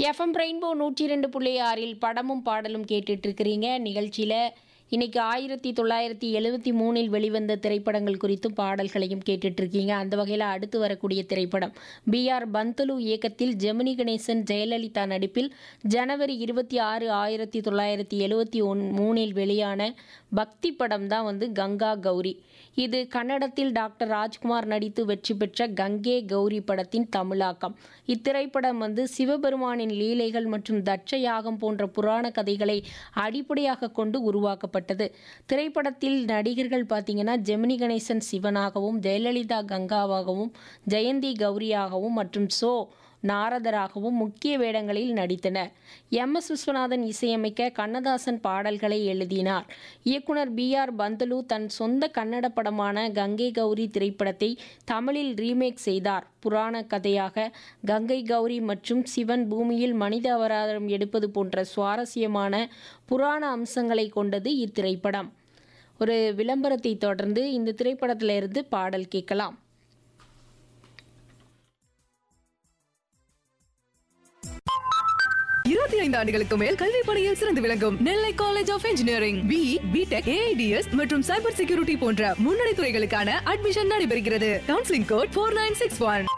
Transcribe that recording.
FM rainbow நூற்றி ரெண்டு புள்ளி ஆறில் படமும் பாடலும் கேட்டுட்டு இருக்கிறீங்க நிகழ்ச்சியில் இன்னைக்கு ஆயிரத்தி தொள்ளாயிரத்தி எழுவத்தி மூணில் வெளிவந்த திரைப்படங்கள் குறித்தும் பாடல்களையும் கேட்டுட்டு இருக்கீங்க அந்த வகையில் அடுத்து வரக்கூடிய திரைப்படம் பி ஆர் பந்தலு இயக்கத்தில் ஜெமினி கணேசன் ஜெயலலிதா நடிப்பில் ஜனவரி இருபத்தி ஆறு ஆயிரத்தி தொள்ளாயிரத்தி எழுவத்தி ஒன் மூணில் வெளியான பக்தி படம் தான் வந்து கங்கா கௌரி இது கன்னடத்தில் டாக்டர் ராஜ்குமார் நடித்து வெற்றி பெற்ற கங்கே கௌரி படத்தின் தமிழாக்கம் இத்திரைப்படம் வந்து சிவபெருமானின் லீலைகள் மற்றும் தட்ச யாகம் போன்ற புராண கதைகளை அடிப்படையாக கொண்டு உருவாக்கப்பட்டது திரைப்படத்தில் நடிகர்கள் பார்த்தீங்கன்னா ஜெமினி கணேசன் சிவனாகவும் ஜெயலலிதா கங்காவாகவும் ஜெயந்தி கௌரியாகவும் மற்றும் சோ நாரதராகவும் முக்கிய வேடங்களில் நடித்தனர் எம் எஸ் விஸ்வநாதன் இசையமைக்க கண்ணதாசன் பாடல்களை எழுதினார் இயக்குனர் பி ஆர் பந்தலு தன் சொந்த கன்னட படமான கங்கை கௌரி திரைப்படத்தை தமிழில் ரீமேக் செய்தார் புராண கதையாக கங்கை கௌரி மற்றும் சிவன் பூமியில் மனித அவதாரம் எடுப்பது போன்ற சுவாரஸ்யமான புராண அம்சங்களை கொண்டது இத்திரைப்படம் ஒரு விளம்பரத்தை தொடர்ந்து இந்த திரைப்படத்திலிருந்து பாடல் கேட்கலாம் இருபத்தி ஐந்து ஆண்டுகளுக்கு மேல் கல்வி பணியில் சிறந்து விளங்கும் Nellai college of engineering B B Tech A I D S மற்றும் சைபர் செக்யூரிட்டி போன்ற முன்னணி துறைகளுக்கான அட்மிஷன் நடைபெறுகிறது counselling code four nine six one